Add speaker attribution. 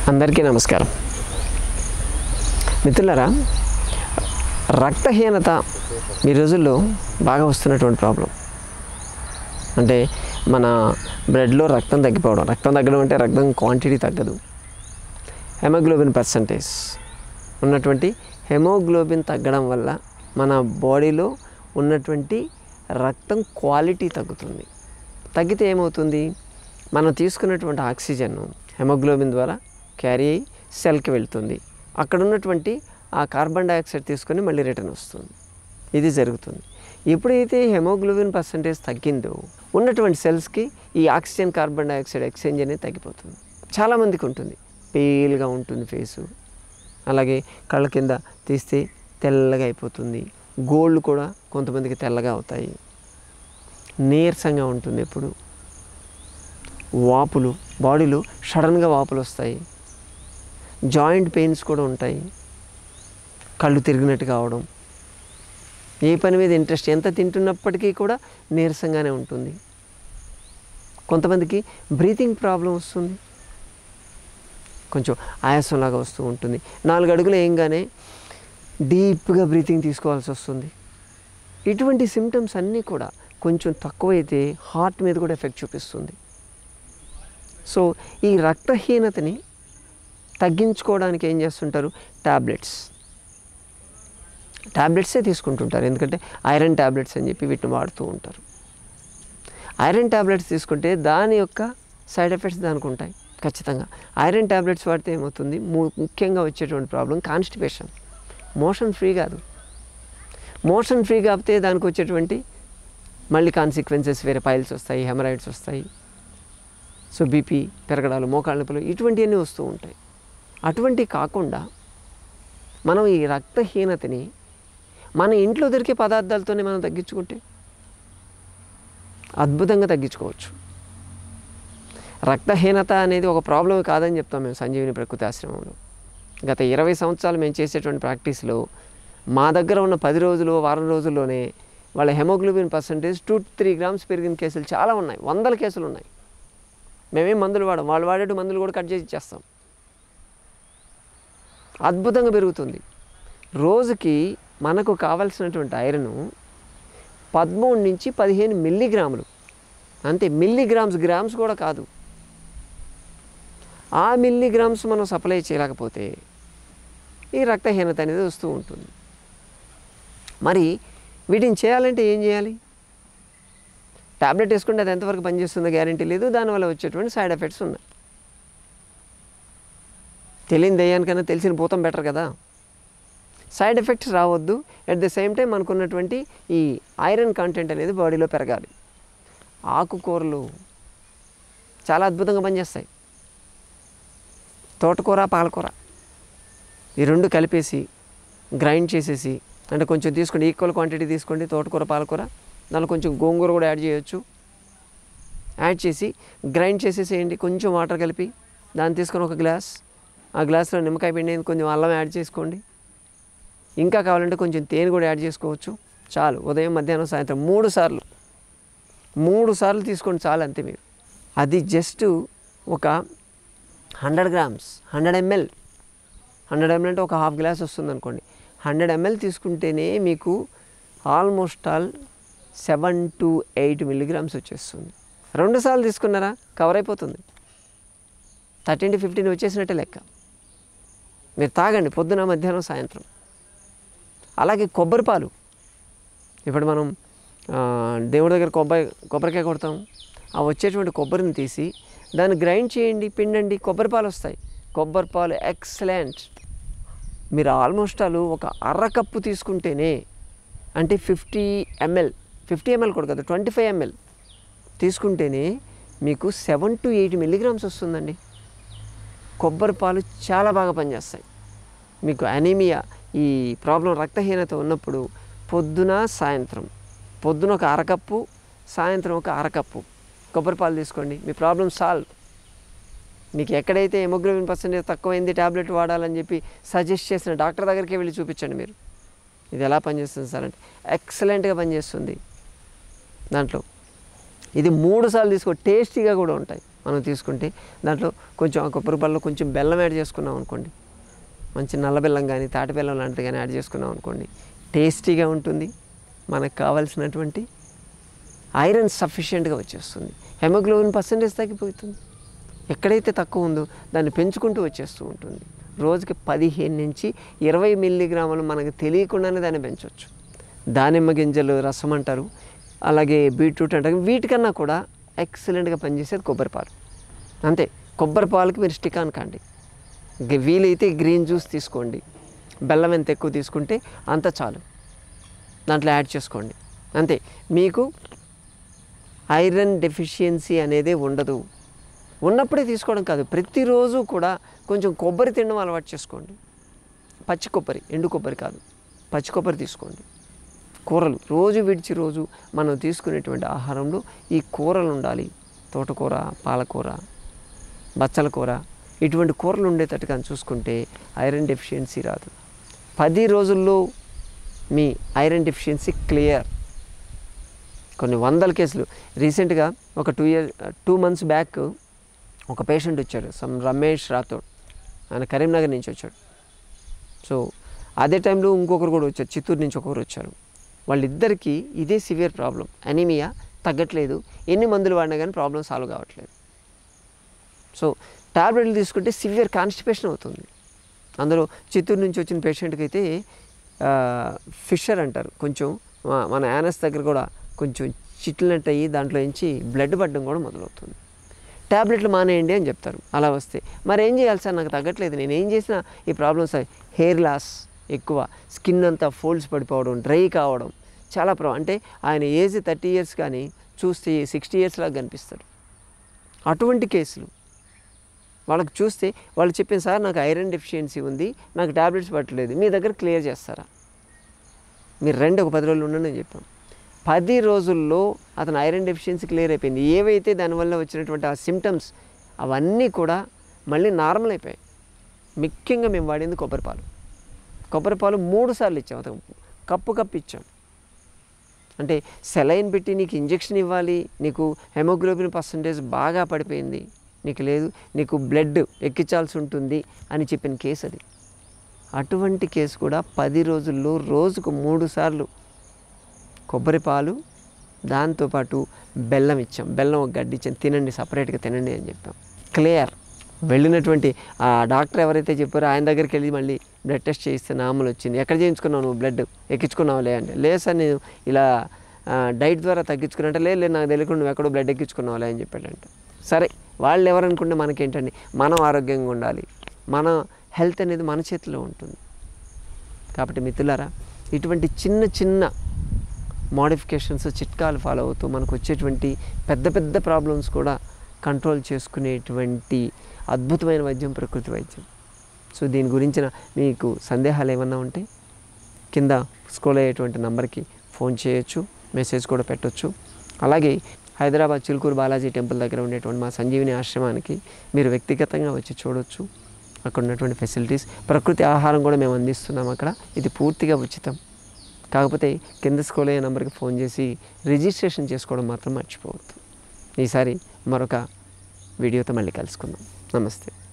Speaker 1: అందరికీ నమస్కారం మిత్రులారా రక్తహీనత ఈ రోజుల్లో బాగా వస్తున్నటువంటి ప్రాబ్లం అంటే మన బ్లడ్లో రక్తం తగ్గిపోవడం రక్తం తగ్గడం అంటే రక్తం క్వాంటిటీ తగ్గదు హెమోగ్లోబిన్ పర్సంటేజ్ ఉన్నటువంటి హెమోగ్లోబిన్ తగ్గడం వల్ల మన బాడీలో ఉన్నటువంటి రక్తం క్వాలిటీ తగ్గుతుంది తగ్గితే ఏమవుతుంది మనం తీసుకున్నటువంటి ఆక్సిజన్ హెమోగ్లోబిన్ ద్వారా క్యారీ అయ్యి సెల్కి వెళ్తుంది అక్కడ ఉన్నటువంటి ఆ కార్బన్ డైఆక్సైడ్ తీసుకొని మళ్ళీ రిటర్న్ వస్తుంది ఇది జరుగుతుంది ఎప్పుడైతే హెమోగ్లోబిన్ పర్సంటేజ్ తగ్గిందో ఉన్నటువంటి సెల్స్కి ఈ ఆక్సిజన్ కార్బన్ డైఆక్సైడ్ ఎక్స్చేంజ్ అనేది తగ్గిపోతుంది చాలామందికి ఉంటుంది పేల్గా ఉంటుంది ఫేసు అలాగే కళ్ళ కింద తీస్తే తెల్లగా అయిపోతుంది గోళ్ళు కూడా కొంతమందికి తెల్లగా అవుతాయి నీరసంగా ఉంటుంది ఎప్పుడు వాపులు బాడీలో సడన్గా వాపులు వస్తాయి జాయింట్ పెయిన్స్ కూడా ఉంటాయి కళ్ళు తిరిగినట్టు కావడం ఏ పని మీద ఇంట్రెస్ట్ ఎంత తింటున్నప్పటికీ కూడా నీరసంగానే ఉంటుంది కొంతమందికి బ్రీతింగ్ ప్రాబ్లం వస్తుంది కొంచెం ఆయాసంలాగా వస్తూ ఉంటుంది నాలుగు అడుగులు ఏంగానే డీప్గా బ్రీతింగ్ తీసుకోవాల్సి వస్తుంది ఇటువంటి సిమ్టమ్స్ అన్నీ కూడా కొంచెం తక్కువైతే హార్ట్ మీద కూడా ఎఫెక్ట్ చూపిస్తుంది సో ఈ రక్తహీనతని తగ్గించుకోవడానికి ఏం చేస్తుంటారు ట్యాబ్లెట్స్ ట్యాబ్లెట్సే తీసుకుంటుంటారు ఎందుకంటే ఐరన్ ట్యాబ్లెట్స్ అని చెప్పి వీటిని వాడుతూ ఉంటారు ఐరన్ ట్యాబ్లెట్స్ తీసుకుంటే దాని యొక్క సైడ్ ఎఫెక్ట్స్ దానికి ఉంటాయి ఖచ్చితంగా ఐరన్ ట్యాబ్లెట్స్ వాడితే ఏమవుతుంది ము- ముఖ్యంగా వచ్చేటువంటి ప్రాబ్లం కాన్స్టిపేషన్ మోషన్ ఫ్రీ కాదు మోషన్ ఫ్రీ కాకపోతే దానికి వచ్చేటువంటి మళ్ళీ కాన్సిక్వెన్సెస్ వేరే పైల్స్ వస్తాయి హెమరాయిడ్స్ వస్తాయి సో బీపీ పెరగడాలు మోకాళ్ళ నొప్పులు ఇటువంటివన్నీ వస్తూ ఉంటాయి అటువంటి కాకుండా మనం ఈ రక్తహీనతని మన ఇంట్లో దొరికే పదార్థాలతోనే మనం తగ్గించుకుంటే అద్భుతంగా తగ్గించుకోవచ్చు రక్తహీనత అనేది ఒక ప్రాబ్లం కాదని చెప్తాం మేము సంజీవిని ప్రకృతి ఆశ్రమంలో గత ఇరవై సంవత్సరాలు మేము చేసేటువంటి ప్రాక్టీస్లో మా దగ్గర ఉన్న పది రోజులు వారం రోజుల్లోనే వాళ్ళ hemoglobin percentage two three grams పెరిగిన కేసులు చాలా ఉన్నాయి వందల కేసులు ఉన్నాయి మేమేం మందులు వాడం వాళ్ళు వాడేటి మందులు కూడా కట్ చేసి ఇచ్చేస్తాం అద్భుతంగా పెరుగుతుంది రోజుకి మనకు కావలసినటువంటి ఐరన్ పదమూడు నుంచి పదిహేను మిల్లీగ్రాములు అంతే మిల్లీగ్రామ్స్ గ్రామ్స్ కూడా కాదు ఆ మిల్లీగ్రామ్స్ మనం సప్లై చేయలేకపోతే ఈ రక్తహీనత అనేది వస్తూ ఉంటుంది మరి వీటిని చేయాలంటే ఏం చేయాలి టాబ్లెట్ వేసుకుంటే అది ఎంతవరకు పనిచేస్తుందో గ్యారంటీ లేదు దానివల్ల వచ్చేటువంటి సైడ్ ఎఫెక్ట్స్ ఉన్నాయి తెలియని దయ్యానికన్నా తెలిసిన భూతం బెటర్ కదా సైడ్ ఎఫెక్ట్స్ రావద్దు అట్ ద సేమ్ టైం మనకున్నటువంటి ఈ ఐరన్ కంటెంట్ అనేది బాడీలో పెరగాలి ఆకుకూరలు చాలా అద్భుతంగా పనిచేస్తాయి తోటకూర పాలకూర ఈ రెండు కలిపేసి గ్రైండ్ చేసేసి అంటే కొంచెం తీసుకోండి ఈక్వల్ క్వాంటిటీ తీసుకోండి తోటకూర పాలకూర దానిలో కొంచెం గోంగూర కూడా యాడ్ చేయొచ్చు యాడ్ చేసి గ్రైండ్ చేసేసేయండి కొంచెం వాటర్ కలిపి దాన్ని తీసుకొని ఒక గ్లాస్ ఆ గ్లాస్లో నిమ్మకాయ పిండి కొంచెం అల్లం యాడ్ చేసుకోండి ఇంకా కావాలంటే కొంచెం తేనె కూడా యాడ్ చేసుకోవచ్చు చాలు ఉదయం మధ్యాహ్నం సాయంత్రం మూడు సార్లు మూడు సార్లు తీసుకోండి చాలు అంతే మీరు అది జస్ట్ ఒక hundred grams hundred ML hundred ML అంటే ఒక హాఫ్ గ్లాస్ వస్తుంది అనుకోండి హండ్రెడ్ ఎంఎల్ తీసుకుంటేనే మీకు almost all seven to eight milligrams వచ్చేస్తుంది రెండు సార్లు తీసుకున్నారా కవర్ అయిపోతుంది థర్టీన్ టు ఫిఫ్టీన్ వచ్చేసినట్టే లెక్క మీరు తాగండి పొద్దున మధ్యాహ్నం సాయంత్రం అలాగే కొబ్బరి పాలు ఇప్పుడు మనం ఆ, దేవుడి దగ్గర కొబ్బరి కొబ్బరికాయ కొడతాం ఆ వచ్చేటువంటి కొబ్బరిని తీసి దాన్ని గ్రైండ్ చేయండి పిండండి కొబ్బరి పాలు వస్తాయి కొబ్బరి పాలు ఎక్సలెంట్ మీరు ఆల్మోస్ట్ ఆల్ ఒక అర కప్పు తీసుకుంటేనే అంటే ఫిఫ్టీ ఎంఎల్ ఫిఫ్టీ ఎంఎల్ కూడా కదా ట్వంటీ ఫైవ్ ఎంఎల్ తీసుకుంటేనే మీకు సెవెన్ టు ఎయిట్ మిల్లీగ్రామ్స్ వస్తుందండి కొబ్బరి పాలు చాలా బాగా పనిచేస్తాయి మీకు అనీమియా ఈ ప్రాబ్లం రక్తహీనత ఉన్నప్పుడు పొద్దున సాయంత్రం పొద్దున ఒక అరకప్పు సాయంత్రం ఒక అరకప్పు కొబ్బరి పాలు తీసుకోండి మీ ప్రాబ్లం సాల్వ్ మీకు ఎక్కడైతే హెమోగ్లోబిన్ పర్సెంటేజ్ తక్కువైంది ట్యాబ్లెట్ వాడాలని చెప్పి సజెస్ట్ చేసిన డాక్టర్ దగ్గరికి వెళ్ళి చూపించండి మీరు ఇది ఎలా పనిచేస్తుంది సార్ అంటే ఎక్సలెంట్గా పనిచేస్తుంది దాంట్లో ఇది మూడు సార్లు తీసుకో టేస్టీగా కూడా ఉంటాయి మనం తీసుకుంటే దాంట్లో కొంచెం ఆ కొబ్బరి పాలలో కొంచెం బెల్లం యాడ్ చేసుకున్నాం అనుకోండి మంచి నల్ల బెల్లం కానీ తాటి బెల్లం లాంటిది కానీ యాడ్ చేసుకున్నాం అనుకోండి టేస్టీగా ఉంటుంది మనకు కావాల్సినటువంటి ఐరన్ సఫిషియెంట్గా వచ్చేస్తుంది హెమోగ్లోబిన్ పర్సంటేజ్ తగ్గిపోతుంది ఎక్కడైతే తక్కువ ఉందో దాన్ని పెంచుకుంటూ వచ్చేస్తూ ఉంటుంది రోజుకి పదిహేను నుంచి ఇరవై మిల్లీగ్రాములు మనకు తెలియకుండానే దాన్ని పెంచవచ్చు దానిమ్మ గింజలు రసం అంటారు అలాగే బీట్రూట్ అంటారు వీటికన్నా కూడా ఎక్సలెంట్గా పనిచేసేది కొబ్బరి పాలు అంతే కొబ్బరి పాలకి మీరు స్టిక్ ఆన్ కాండి గ- వీలైతే గ్రీన్ జ్యూస్ తీసుకోండి బెల్లం ఎంత ఎక్కువ తీసుకుంటే అంత చాలు దాంట్లో యాడ్ చేసుకోండి అంతే మీకు ఐరన్ డెఫిషియన్సీ అనేది ఉండదు ఉన్నప్పుడే తీసుకోవడం కాదు ప్రతిరోజు కూడా కొంచెం కొబ్బరి తినడం అలవాటు చేసుకోండి పచ్చి కొబ్బరి ఎండు కొబ్బరి కాదు పచ్చి కొబ్బరి తీసుకోండి కూరలు రోజు విడిచి రోజు మనం తీసుకునేటువంటి ఆహారంలో ఈ కూరలు ఉండాలి తోటకూర పాలకూర బచ్చల కూర ఇటువంటి కూరలు ఉండేటట్టుగా చూసుకుంటే ఐరన్ డెఫిషియన్సీ రాదు పది రోజుల్లో మీ ఐరన్ డెఫిషియన్సీ క్లియర్ కొన్ని వందల కేసులు రీసెంట్గా ఒక two year two months back ఒక పేషెంట్ వచ్చాడు సమ్ రమేష్ రాథోడ్ ఆయన కరీంనగర్ నుంచి వచ్చాడు సో అదే టైంలో ఇంకొకరు కూడా వచ్చారు చిత్తూరు నుంచి ఒకరు వచ్చారు వాళ్ళిద్దరికీ ఇదే సివియర్ ప్రాబ్లం అనీమియా తగ్గట్లేదు ఎన్ని మందులు వాడినా కానీ ప్రాబ్లం సాల్వ్ కావట్లేదు సో టాబ్లెట్లు తీసుకుంటే సివియర్ కాన్స్టిపేషన్ అవుతుంది అందులో చిత్తూరు నుంచి వచ్చిన పేషెంట్కి అయితే ఆ, ఫిషర్ అంటారు కొంచెం మా- మన యానస్ దగ్గర కూడా కొంచెం చిట్లినట్టు అయ్యి దాంట్లో నుంచి బ్లడ్ పడడం కూడా మొదలవుతుంది ట్యాబ్లెట్లు మానేయండి అని చెప్తారు అలా వస్తే మరి ఏం చేయాలి సార్ నాకు తగ్గట్లేదు నేను ఏం చేసినా ఈ ప్రాబ్లమ్స్ హెయిర్ లాస్ ఎక్కువ స్కిన్ అంతా ఫోల్డ్స్ పడిపోవడం డ్రై కావడం చాలా ప్రా అంటే ఆయన ఏజ్ థర్టీ ఇయర్స్ కానీ చూస్తే సిక్స్టీ ఇయర్స్ లాగా కనిపిస్తారు అటువంటి కేసులు వాళ్ళకి చూస్తే వాళ్ళు చెప్పిన సార్ నాకు ఐరన్ డెఫిషియన్సీ ఉంది నాకు టాబ్లెట్స్ పట్టలేదు మీ దగ్గర క్లియర్ చేస్తారా మీరు రెండు ఒక పది రోజులు ఉండండి అని చెప్పాం పది రోజుల్లో అతను ఐరన్ డెఫిషియన్సీ క్లియర్ అయిపోయింది ఏవైతే దానివల్ల వచ్చినటువంటి ఆ సిమ్టమ్స్ అవన్నీ కూడా మళ్ళీ నార్మల్ అయిపోయాయి ముఖ్యంగా మేము వాడింది కొబ్బరి పాలు కొబ్బరి పాలు మూడు సార్లు ఇచ్చాం అతను కప్పు కప్పు ఇచ్చాం అంటే సెలైన్ పెట్టి నీకు ఇంజెక్షన్ ఇవ్వాలి నీకు హెమోగ్లోబిన్ పర్సంటేజ్ బాగా పడిపోయింది నీకు లేదు నీకు బ్లడ్ ఎక్కించాల్సి ఉంటుంది అని చెప్పిన కేసు అది అటువంటి కేసు కూడా పది రోజుల్లో రోజుకు మూడు సార్లు కొబ్బరి పాలు దాంతోపాటు బెల్లం ఇచ్చాం బెల్లం ఒక గడ్డి ఇచ్చాం తినండి సపరేట్గా తినండి అని చెప్పాం క్లియర్ వెళ్ళినటువంటి ఆ డాక్టర్ ఎవరైతే చెప్పారో ఆయన దగ్గరికి వెళ్ళి మళ్ళీ బ్లడ్ టెస్ట్ చేయిస్తే నామలు వచ్చింది ఎక్కడ చేయించుకున్నావు నువ్వు బ్లడ్ ఎక్కించుకున్నావు లే అంటే లేదు సార్ నేను ఇలా ఆ, డైట్ ద్వారా తగ్గించుకున్నట్టే లేదు లేదు నాకు తెలియకుండా నువ్వు ఎక్కడో బ్లడ్ ఎక్కించుకున్నావులే అని చెప్పాడంట సరే వాళ్ళు ఎవరనుకుంటే మనకేంటండి మనం ఆరోగ్యంగా ఉండాలి మన హెల్త్ అనేది మన చేతిలో ఉంటుంది కాబట్టి మిత్రులారా ఇటువంటి చిన్న చిన్న మోడిఫికేషన్స్ చిట్కాలు ఫాలో అవుతూ మనకు వచ్చేటువంటి పెద్ద పెద్ద ప్రాబ్లమ్స్ కూడా కంట్రోల్ చేసుకునేటువంటి అద్భుతమైన వైద్యం ప్రకృతి వైద్యం సో దీని గురించిన మీకు సందేహాలు ఏమన్నా ఉంటే కింద స్క్రోల్ అయ్యేటువంటి నంబర్కి ఫోన్ చేయొచ్చు మెసేజ్ కూడా పెట్టొచ్చు అలాగే హైదరాబాద్ చిలుకూరు బాలాజీ టెంపుల్ దగ్గర ఉండేటువంటి మా సంజీవిని ఆశ్రమానికి మీరు వ్యక్తిగతంగా వచ్చి చూడొచ్చు అక్కడ ఉన్నటువంటి ఫెసిలిటీస్ ప్రకృతి ఆహారం కూడా మేము అందిస్తున్నాం అక్కడ ఇది పూర్తిగా ఉచితం కాకపోతే కింద స్క్రోల్ అయ్యే నెంబర్కి ఫోన్ చేసి రిజిస్ట్రేషన్ చేసుకోవడం మాత్రం మర్చిపోవద్దు ఈసారి మరొక వీడియోతో మళ్ళీ కలుసుకుందాం నమస్తే